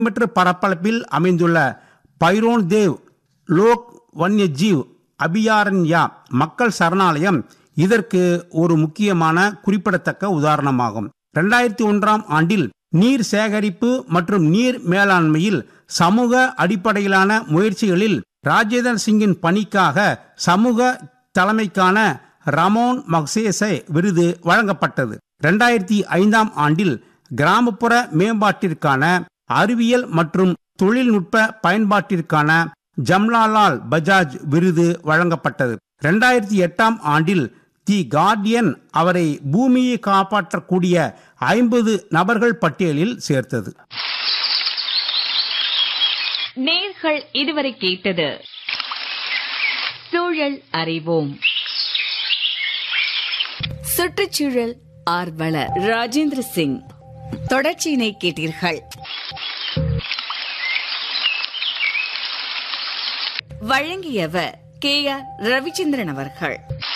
metre பரப்பளவில் அமைந்துள்ள பைரோன் தேவ் லோக் வன்யஜீவ் அபியாரண்யா மக்கள் சரணாலயம் இதற்கு ஒரு முக்கியமான குறிப்பிடத்தக்க உதாரணமாகும் இரண்டாயிரத்தி ஒன்றாம் ஆண்டில் நீர் சேகரிப்பு மற்றும் நீர் மேலாண்மையில் சமூக அடிப்படையிலான முயற்சிகளில் ராஜேந்தர் சிங்கின் பணிக்காக சமூக தலைமைக்கான ரமோன் மக்சேசே விருது வழங்கப்பட்டது இரண்டாயிரத்தி ஐந்தாம் ஆண்டில் கிராமப்புற மேம்பாட்டிற்கான அறிவியல் மற்றும் தொழில்நுட்ப பயன்பாட்டிற்கான ஜம்லாலால் பஜாஜ் விருது வழங்கப்பட்டது இரண்டாயிரத்தி எட்டாம் ஆண்டில் தி கார்டியன் அவரை பூமியை காப்பாற்றக்கூடிய ஐம்பது நபர்கள் பட்டியலில் சேர்த்தது நேர்கள் இதுவரை கேட்டது சூழல் அறிவோம் சுற்றுச்சூழல் ஆர்வலர் ராஜேந்திர சிங் தொடர்ச்சியினை கேட்டீர்கள் வழங்கியவர் கே ஆர் ரவிச்சந்திரன் அவர்கள்